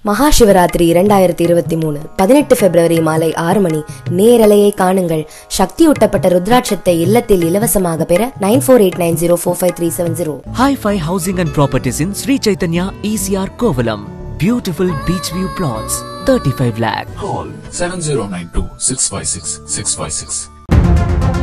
மகா சிவராத்திரி இரண்டாயிரத்தி இருபத்தி மூணு பதினெட்டு பிப்ரவரி மாலை ஆறு மணி நேரலையை காணுங்கள் சக்தியூட்டப்பட்ட ருத்ராட்சத்தை இல்லத்தில் இலவசமாக பெற nine four eight nine zero four five three seven zero Hi-Fi Housing and Properties in Sri Chaitanya ECR Kovalam. Beautiful beach view plots, 35 lakh. Call 7092 656 656.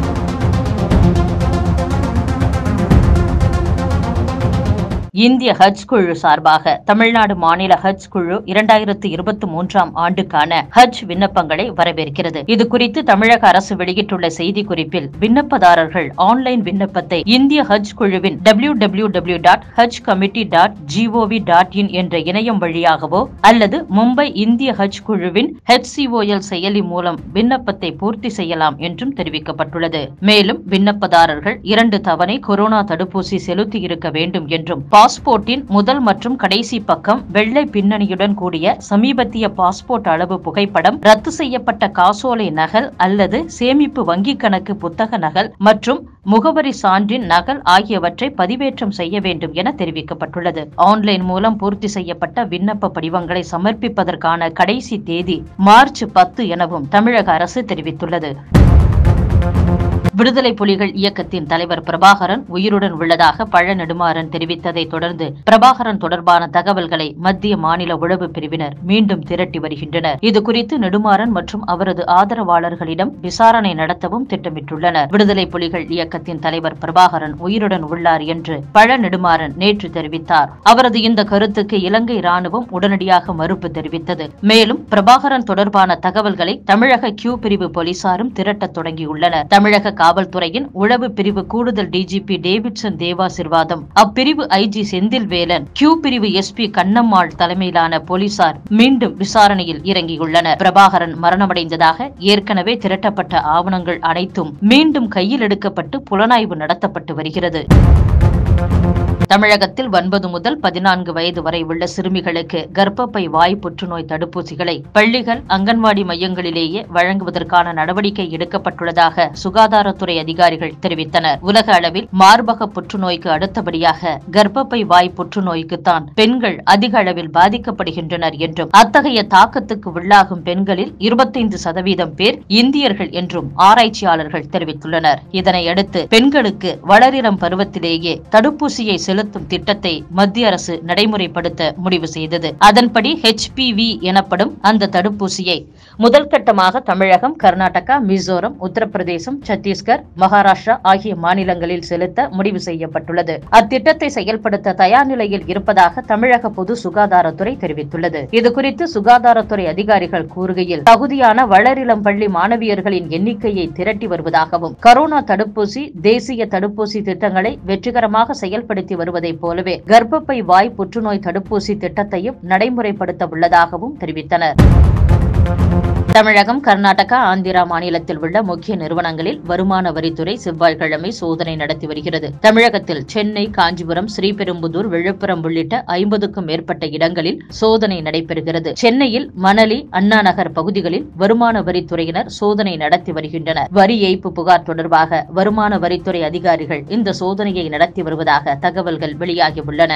இந்திய ஹஜ் குழு சார்பாக தமிழ்நாடு மாநில ஹஜ் குழு இரண்டாயிரத்து இருபத்தி மூன்றாம் ஆண்டுக்கான ஹஜ் விண்ணப்பங்களை வரவேற்கிறது இது குறித்து தமிழக அரசு வெளியிட்டுள்ள செய்திக்குறிப்பில் விண்ணப்பதாரர்கள் ஆன்லைன் விண்ணப்பத்தை இந்திய ஹஜ் குழுவின் W W W dot Haj committee dot GOV dot in என்ற இணையம் வழியாகவோ அல்லது மும்பை இந்திய ஹஜ் குழுவின் ஹெச்சிஓஎல் செயலி மூலம் விண்ணப்பத்தை பூர்த்தி செய்யலாம் என்றும் தெரிவிக்கப்பட்டுள்ளது மேலும் விண்ணப்பதாரர்கள் இரண்டு தவணை கொரோனா தடுப்பூசி செலுத்தி இருக்க வேண்டும் என்றும் பாஸ்போர்ட்டின் முதல் மற்றும் கடைசி பக்கம் வெள்ளை பின்னணியுடன் கூடிய சமீபத்திய பாஸ்போர்ட் அளவு புகைப்படம் ரத்து செய்யப்பட்ட காசோலை நகல் அல்லது சேமிப்பு வங்கிக் கணக்கு புத்தக நகல் மற்றும் முகவரி சான்றின் நகல் ஆகியவற்றை பதிவேற்றம் செய்ய வேண்டும் என தெரிவிக்கப்பட்டுள்ளது ஆன்லைன் மூலம் பூர்த்தி செய்யப்பட்ட விண்ணப்ப படிவங்களை சமர்ப்பிப்பதற்கான கடைசி தேதி மார்ச் பத்து எனவும் தமிழக அரசு தெரிவித்துள்ளது விடுதலை புலிகள் இயக்கத்தின் தலைவர் பிரபாகரன் உயிருடன் உள்ளதாக பழ நெடுமாறன் தெரிவித்ததை தொடர்ந்து பிரபாகரன் தொடர்பான தகவல்களை மத்திய மாநில உளவு பிரிவினர் மீண்டும் திரட்டி வருகின்றனர் இதுகுறித்து நெடுமாறன் மற்றும் அவரது ஆதரவாளர்களிடம் விசாரணை நடத்தவும் திட்டமிட்டுள்ளனர் விடுதலை புலிகள் இயக்கத்தின் தலைவர் பிரபாகரன் உயிருடன் உள்ளார் என்று பழ நெடுமாறன் நேற்று தெரிவித்தார் அவரது இந்த கருத்துக்கு இலங்கை ராணுவம் உடனடியாக மறுப்பு தெரிவித்தது மேலும் பிரபாகரன் தொடர்பான தகவல்களை தமிழக கியூ பிரிவு போலீசாரும் திரட்டத் தொடங்கியுள்ளனர் தமிழக காவல்துறையின் உளவு பிரிவு கூடுதல் டிஜிபி டேவிட்சன் தேவாசிர்வாதம் அப்பிரிவு ஐஜி செந்தில் வேலன் கியூ பிரிவு எஸ்பி கண்ணம்மாள் தலைமையிலான போலீசார் மீண்டும் விசாரணையில் இறங்கியுள்ளனர் பிரபாகரன் மரணமடைந்ததாக ஏற்கனவே திரட்டப்பட்ட ஆவணங்கள் அனைத்தும் மீண்டும் கையில் எடுக்கப்பட்டு புலனாய்வு நடத்தப்பட்டு வருகிறது தமிழகத்தில் ஒன்பது முதல் பதினான்கு வயது வரை உள்ள சிறுமிகளுக்கு கர்ப்பப்பை வாய் புற்றுநோய் தடுப்பூசிகளை பள்ளிகள் அங்கன்வாடி மையங்களிலேயே வழங்குவதற்கான நடவடிக்கை எடுக்கப்பட்டுள்ளதாக சுகாதாரத்துறை அதிகாரிகள் தெரிவித்தனர் உலக அளவில் மார்பக புற்றுநோய்க்கு அடுத்தபடியாக கர்ப்பப்பை வாய் புற்றுநோய்க்குத்தான் பெண்கள் அதிக அளவில் பாதிக்கப்படுகின்றனர் என்றும் அத்தகைய தாக்கத்துக்கு உள்ளாகும் பெண்களில் இருபத்தைந்து சதவீதம் பேர் இந்தியர்கள் என்றும் ஆராய்ச்சியாளர்கள் தெரிவித்துள்ளனர் இதனையடுத்து பெண்களுக்கு வளரிளம் பருவத்திலேயே தடுப்பூசியை செலுத்தும் திட்டத்தை மத்திய அரசு நடைமுறைப்படுத்த முடிவு செய்தது அதன்படி ஹெச்பிவி எனப்படும் அந்த தடுப்பூசியை முதல் கட்டமாக தமிழகம் கர்நாடகா மிசோரம் உத்தரப்பிரதேசம் சத்தீஸ்கர் மகாராஷ்டிரா ஆகிய மாநிலங்களில் செலுத்த முடிவு செய்யப்பட்டுள்ளது அத்திட்டத்தை செயல்படுத்த தயார் நிலையில் இருப்பதாக தமிழக பொது சுகாதாரத்துறை தெரிவித்துள்ளது இதுகுறித்து சுகாதாரத்துறை அதிகாரிகள் கூறுகையில் தகுதியான வளரிளம் பள்ளி மாணவியர்களின் எண்ணிக்கையை திரட்டி வருவதாகவும் கரோனா தடுப்பூசி தேசிய தடுப்பூசி திட்டங்களை வெற்றிகரமாக செயல்படுத்தி வருவதைப் போலவே கர்ப்பப்பை வாய் புற்றுநோய் தடுப்பூசி திட்டத்தையும் நடைமுறைப்படுத்த உள்ளதாகவும் தெரிவித்தனர் தமிழகம் கர்நாடகா ஆந்திரா மாநிலத்தில் உள்ள முக்கிய நிறுவனங்களில் வருமான வரித்துறை செவ்வாய்க்கிழமை சோதனை நடத்தி வருகிறது தமிழகத்தில் சென்னை காஞ்சிபுரம் ஸ்ரீபெரும்புதூர் விழுப்புரம் உள்ளிட்ட ஐம்பதுக்கும் மேற்பட்ட இடங்களில் சோதனை நடைபெறுகிறது சென்னையில் மணலி அண்ணா நகர் பகுதிகளில் வருமான வரித்துறையினர் சோதனை நடத்தி வருகின்றனர் வரி ஏய்ப்பு புகார் தொடர்பாக வருமான வரித்துறை அதிகாரிகள் இந்த சோதனையை நடத்தி வருவதாக தகவல்கள் வெளியாகியுள்ளன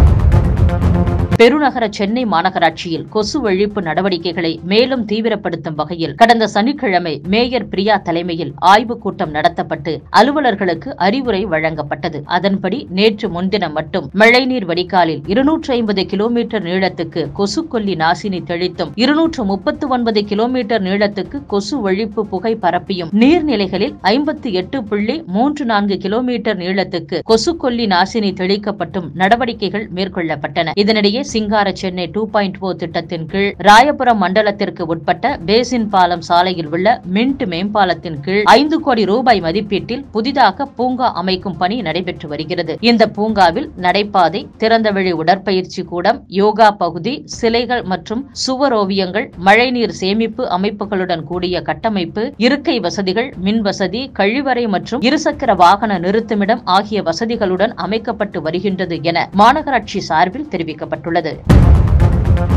பெருநகர சென்னை மாநகராட்சியில் கொசு ஒழிப்பு நடவடிக்கைகளை மேலும் தீவிரப்படுத்தும் வகையில் கடந்த சனிக்கிழமை மேயர் பிரியா தலைமையில் ஆய்வுக் கூட்டம் நடத்தப்பட்டு அலுவலர்களுக்கு அறிவுரை வழங்கப்பட்டது அதன்படி நேற்று முன்தினம் மட்டும் மழைநீர் வடிகாலில் இருநூற்று ஐம்பது கிலோமீட்டர் நீளத்துக்கு கொசு கொல்லி நாசினி தெளித்தும் இருநூற்று முப்பத்து ஒன்பது கிலோமீட்டர் நீளத்துக்கு கொசு ஒழிப்பு புகை பரப்பியும் நீர்நிலைகளில் ஐம்பத்தி எட்டு புள்ளி மூன்று நான்கு கிலோமீட்டர் நீளத்துக்கு கொசு கொல்லி நாசினி தெளிக்கப்பட்டும் நடவடிக்கைகள் மேற்கொள்ளப்பட்டன இதனிடையே சிங்கார சென்னை டூ பாயிண்ட் ஓ திட்டத்தின் கீழ் ராயபுரம் மண்டலத்திற்கு உட்பட்ட பேசின் பாலம் சாலையில் உள்ள மின்ட் மேம்பாலத்தின் கீழ் ஐந்து கோடி ரூபாய் மதிப்பீட்டில் புதிதாக பூங்கா அமைக்கும் பணி நடைபெற்று வருகிறது இந்த பூங்காவில் நடைபாதை திறந்தவெளி உடற்பயிற்சி கூடம் யோகா பகுதி சிலைகள் மற்றும் சுவர் ஓவியங்கள் மழைநீர் சேமிப்பு அமைப்புகளுடன் கூடிய கட்டமைப்பு இருக்கை வசதிகள் மின் வசதி கழிவறை மற்றும் இருசக்கர வாகன நிறுத்துமிடம் ஆகிய வசதிகளுடன் அமைக்கப்பட்டு வருகின்றது என மாநகராட்சி சார்பில் தெரிவிக்கப்பட்டுள்ளது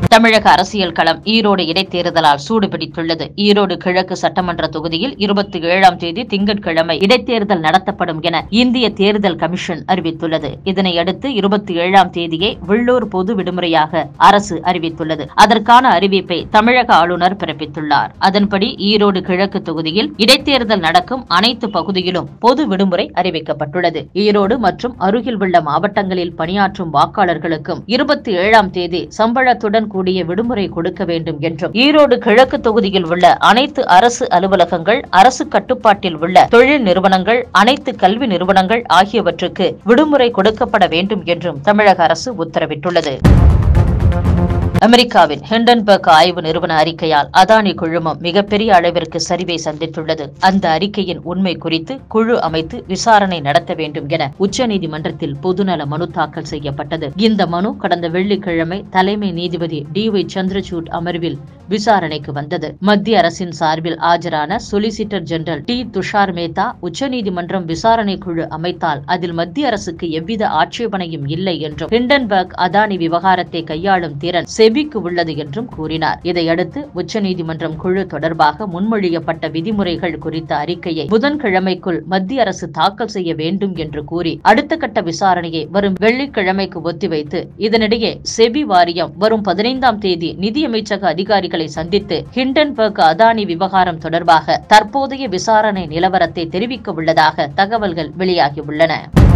தமிழக அரசியல் களம் ஈரோடு இடைத்தேர்தலால் சூடுபிடித்துள்ளது ஈரோடு கிழக்கு சட்டமன்ற தொகுதியில் இருபத்தி ஏழாம் தேதி திங்கட்கிழமை இடைத்தேர்தல் நடத்தப்படும் என இந்திய தேர்தல் கமிஷன் அறிவித்துள்ளது இதனையடுத்து இருபத்தி ஏழாம் தேதியை உள்ளூர் பொது விடுமுறையாக அரசு அறிவித்துள்ளது அதற்கான அறிவிப்பை தமிழக ஆளுநர் பிறப்பித்துள்ளார் அதன்படி ஈரோடு கிழக்கு தொகுதியில் இடைத்தேர்தல் நடக்கும் அனைத்து பகுதியிலும் பொது விடுமுறை அறிவிக்கப்பட்டுள்ளது ஈரோடு மற்றும் அருகில் உள்ள மாவட்டங்களில் பணியாற்றும் வாக்காளர்களுக்கும் இருபத்தி ஏழாம் தேதி சம்பளத்துடன் கூடிய விடுமுறை கொடுக்க வேண்டும் என்றும் ஈரோடு கிழக்கு தொகுதியில் உள்ள அனைத்து அரசு அலுவலகங்கள் அரசு கட்டுப்பாட்டில் உள்ள தொழில் நிறுவனங்கள் அனைத்து கல்வி நிறுவனங்கள் ஆகியவற்றுக்கு விடுமுறை கொடுக்கப்பட வேண்டும் என்றும் தமிழக அரசு உத்தரவிட்டுள்ளது அமெரிக்காவின் ஹிண்டன்பர்க் ஆய்வு நிறுவன அறிக்கையால் அதானி குழுமம் மிகப்பெரிய அளவிற்கு சரிவை சந்தித்துள்ளது அந்த அறிக்கையின் உண்மை குறித்து குழு அமைத்து விசாரணை நடத்த வேண்டும் என உச்சநீதிமன்றத்தில் பொதுநல மனு தாக்கல் செய்யப்பட்டது இந்த மனு கடந்த வெள்ளிக்கிழமை தலைமை நீதிபதி டி ஒய் சந்திரசூட் அமர்வில் விசாரணைக்கு வந்தது மத்திய அரசின் சார்பில் ஆஜரான சொலிசிட்டர் ஜெனரல் டி துஷார் மேத்தா உச்சநீதிமன்றம் விசாரணை குழு அமைத்தால் அதில் மத்திய அரசுக்கு எவ்வித ஆட்சேபனையும் இல்லை என்றும் ஹிண்டன்பர்க் அதானி விவகாரத்தை கையாளும் திறன் செபிக்கு உள்ளது என்றும் கூறினார் இதையடுத்து உச்சநீதிமன்றம் குழு தொடர்பாக முன்மொழியப்பட்ட விதிமுறைகள் குறித்த அறிக்கையை புதன்கிழமைக்குள் மத்திய அரசு தாக்கல் செய்ய வேண்டும் என்று கூறி அடுத்த கட்ட விசாரணையை வரும் வெள்ளிக்கிழமைக்கு ஒத்திவைத்து இதனிடையே செபி வாரியம் வரும் பதினைந்தாம் தேதி நிதியமைச்சக அதிகாரிகளை சந்தித்து ஹிண்டன்பர்க் அதானி விவகாரம் தொடர்பாக தற்போதைய விசாரணை நிலவரத்தை தெரிவிக்க உள்ளதாக தகவல்கள் வெளியாகியுள்ளன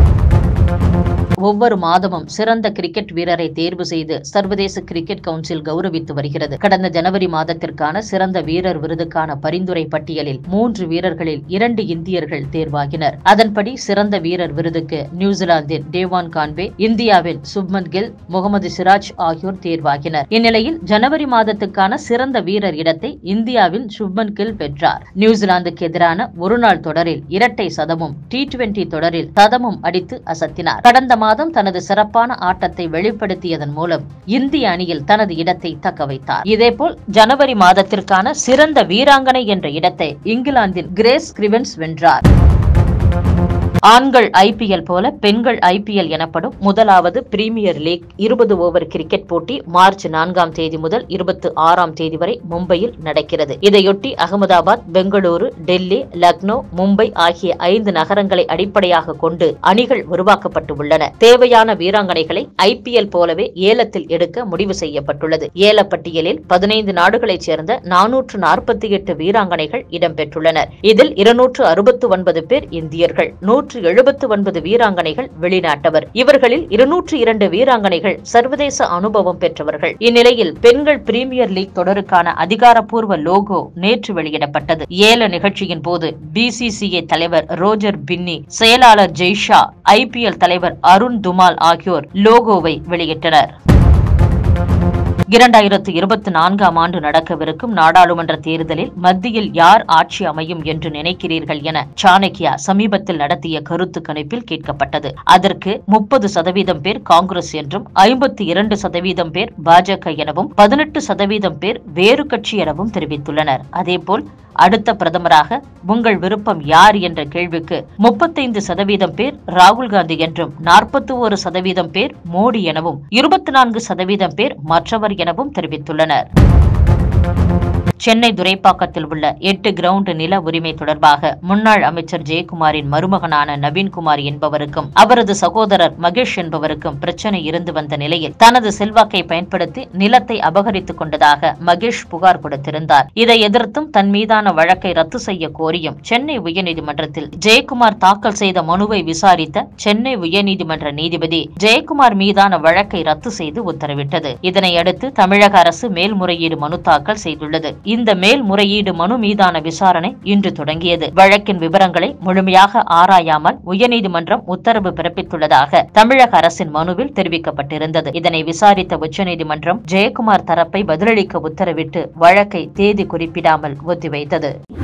ஒவ்வொரு மாதமும் சிறந்த கிரிக்கெட் வீரரை தேர்வு செய்து சர்வதேச கிரிக்கெட் கவுன்சில் கௌரவித்து வருகிறது கடந்த ஜனவரி மாதத்திற்கான சிறந்த வீரர் விருதுக்கான பரிந்துரை பட்டியலில் மூன்று வீரர்களில் இரண்டு இந்தியர்கள் தேர்வாகினர் அதன்படி சிறந்த வீரர் விருதுக்கு நியூசிலாந்தின் டேவான் கான்வே இந்தியாவின் சுப்மன் கில் முகமது சிராஜ் ஆகியோர் தேர்வாகினர் இந்நிலையில் ஜனவரி மாதத்துக்கான சிறந்த வீரர் இடத்தை இந்தியாவின் சுப்மன் கில் பெற்றார் நியூசிலாந்துக்கு எதிரான ஒருநாள் தொடரில் இரட்டை சதமும் டி டுவெண்டி தொடரில் சதமும் அடித்து அசத்தினார் கடந்த மாதம் தனது சிறப்பான ஆட்டத்தை வெளிப்படுத்தியதன் மூலம் இந்திய அணியில் தனது இடத்தை தக்க வைத்தார் இதேபோல் ஜனவரி மாதத்திற்கான சிறந்த வீராங்கனை என்ற இடத்தை இங்கிலாந்தின் கிரேஸ் கிரிவன்ஸ் வென்றார் ஆண்கள் ஐபிஎல் போல பெண்கள் ஐபிஎல் எனப்படும் முதலாவது பிரீமியர் லீக் இருபது ஓவர் கிரிக்கெட் போட்டி மார்ச் நான்காம் தேதி முதல் இருபத்தி ஆறாம் தேதி வரை மும்பையில் நடக்கிறது இதையொட்டி அகமதாபாத் பெங்களூரு டெல்லி லக்னோ மும்பை ஆகிய ஐந்து நகரங்களை அடிப்படையாக கொண்டு அணிகள் உருவாக்கப்பட்டு உள்ளன தேவையான வீராங்கனைகளை ஐபிஎல் போலவே ஏலத்தில் எடுக்க முடிவு செய்யப்பட்டுள்ளது ஏலப்பட்டியலில் பதினைந்து நாடுகளைச் சேர்ந்த நானூற்று நாற்பத்தி எட்டு வீராங்கனைகள் இடம்பெற்றுள்ளனர் இதில் இருநூற்று அறுபத்து ஒன்பது பேர் இந்தியர்கள் நூற்று எழுபத்து ஒன்பது வீராங்கனைகள் வெளிநாட்டவர் இவர்களில் இருநூற்று இரண்டு வீராங்கனைகள் சர்வதேச அனுபவம் பெற்றவர்கள் இந்நிலையில் பெண்கள் பிரீமியர் லீக் தொடருக்கான அதிகாரப்பூர்வ லோகோ நேற்று வெளியிடப்பட்டது ஏல நிகழ்ச்சியின் போது பிசிசிஐ தலைவர் ரோஜர் பின்னி செயலாளர் ஜெய்ஷா ஐபிஎல் தலைவர் அருண் துமால் ஆகியோர் லோகோவை வெளியிட்டனர் இரண்டாயிரத்து இருபத்தி நான்காம் ஆண்டு நடக்கவிருக்கும் நாடாளுமன்ற தேர்தலில் மத்தியில் யார் ஆட்சி அமையும் என்று நினைக்கிறீர்கள் என சாணக்கியா சமீபத்தில் நடத்திய கருத்து கணிப்பில் கேட்கப்பட்டது அதற்கு முப்பது சதவீதம் பேர் காங்கிரஸ் என்றும் ஐம்பத்தி இரண்டு சதவீதம் பேர் பாஜக எனவும் பதினெட்டு சதவீதம் பேர் வேறு கட்சி எனவும் தெரிவித்துள்ளனர் அதேபோல் அடுத்த பிரதமராக உங்கள் விருப்பம் யார் என்ற கேள்விக்கு முப்பத்தைந்து சதவீதம் பேர் ராகுல் காந்தி என்றும் நாற்பத்தி ஒரு சதவீதம் பேர் மோடி எனவும் இருபத்தி நான்கு சதவீதம் பேர் மற்றவர் எனவும் தெரிவித்துள்ளனர் சென்னை துரைப்பாக்கத்தில் உள்ள எட்டு கிரவுண்ட் நில உரிமை தொடர்பாக முன்னாள் அமைச்சர் ஜெயக்குமாரின் மருமகனான நவீன்குமார் என்பவருக்கும் அவரது சகோதரர் மகேஷ் என்பவருக்கும் பிரச்சனை இருந்து வந்த நிலையில் தனது செல்வாக்கை பயன்படுத்தி நிலத்தை அபகரித்துக் கொண்டதாக மகேஷ் புகார் கொடுத்திருந்தார் இதை எதிர்த்தும் தன் மீதான வழக்கை ரத்து செய்ய கோரியும் சென்னை உயர்நீதிமன்றத்தில் ஜெயக்குமார் தாக்கல் செய்த மனுவை விசாரித்த சென்னை உயர்நீதிமன்ற நீதிபதி ஜெயக்குமார் மீதான வழக்கை ரத்து செய்து உத்தரவிட்டது இதனையடுத்து தமிழக அரசு மேல்முறையீடு மனு தாக்கல் செய்துள்ளது இந்த மேல்முறையீடு மனு மீதான விசாரணை இன்று தொடங்கியது வழக்கின் விவரங்களை முழுமையாக ஆராயாமல் உயர்நீதிமன்றம் உத்தரவு பிறப்பித்துள்ளதாக தமிழக அரசின் மனுவில் தெரிவிக்கப்பட்டிருந்தது இதனை விசாரித்த உச்சநீதிமன்றம் ஜெயக்குமார் தரப்பை பதிலளிக்க உத்தரவிட்டு வழக்கை தேதி குறிப்பிடாமல் ஒத்திவைத்தது